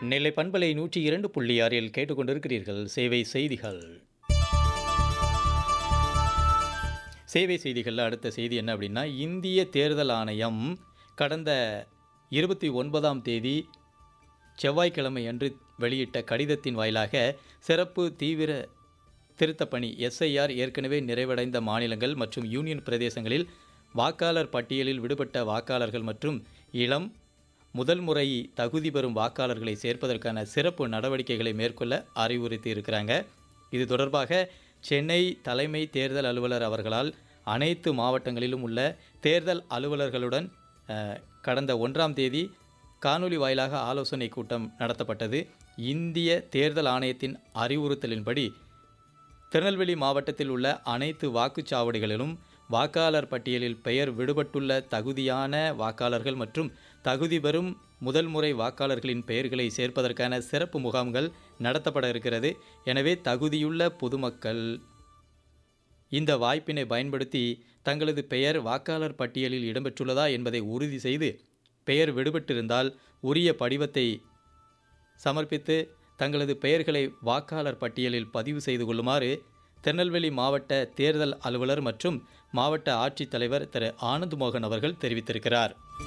நெல்லை பண்பலை நூற்றி இரண்டு புள்ளி ஆறில் கேட்டுக்கொண்டிருக்கிறீர்கள் சேவை செய்திகள் சேவை செய்திகளில் அடுத்த செய்தி என்ன அப்படின்னா இந்திய தேர்தல் ஆணையம் கடந்த இருபத்தி ஒன்பதாம் தேதி செவ்வாய்க்கிழமை அன்று வெளியிட்ட கடிதத்தின் வாயிலாக சிறப்பு தீவிர திருத்தப் பணி எஸ்ஐஆர் ஏற்கனவே நிறைவடைந்த மாநிலங்கள் மற்றும் யூனியன் பிரதேசங்களில் வாக்காளர் பட்டியலில் விடுபட்ட வாக்காளர்கள் மற்றும் இளம் முதல் முறை தகுதி பெறும் வாக்காளர்களை சேர்ப்பதற்கான சிறப்பு நடவடிக்கைகளை மேற்கொள்ள அறிவுறுத்தி இருக்கிறாங்க இது தொடர்பாக சென்னை தலைமை தேர்தல் அலுவலர் அவர்களால் அனைத்து மாவட்டங்களிலும் உள்ள தேர்தல் அலுவலர்களுடன் அஹ், கடந்த ஒன்றாம் தேதி காணொலி வாயிலாக ஆலோசனை கூட்டம் நடத்தப்பட்டது இந்திய தேர்தல் ஆணையத்தின் அறிவுறுத்தலின்படி திருநெல்வேலி மாவட்டத்தில் உள்ள அனைத்து வாக்குச்சாவடிகளிலும் வாக்காளர் பட்டியலில் பெயர் விடுபட்டுள்ள தகுதியான வாக்காளர்கள் மற்றும் தகுதி பெறும் முதல் முறை வாக்காளர்களின் பெயர்களை சேர்ப்பதற்கான சிறப்பு முகாம்கள் நடத்தப்பட இருக்கிறது எனவே தகுதியுள்ள பொதுமக்கள் இந்த வாய்ப்பினை பயன்படுத்தி தங்களது பெயர் வாக்காளர் பட்டியலில் இடம்பெற்றுள்ளதா என்பதை உறுதி செய்து பெயர் விடுபட்டிருந்தால் உரிய படிவத்தை சமர்ப்பித்து தங்களது பெயர்களை வாக்காளர் பட்டியலில் பதிவு செய்து கொள்ளுமாறு திருநெல்வேலி மாவட்ட தேர்தல் அலுவலர் மற்றும் மாவட்ட ஆட்சித்தலைவர் திரு ஆனந்த் மோகன் அவர்கள் தெரிவித்திருக்கிறார்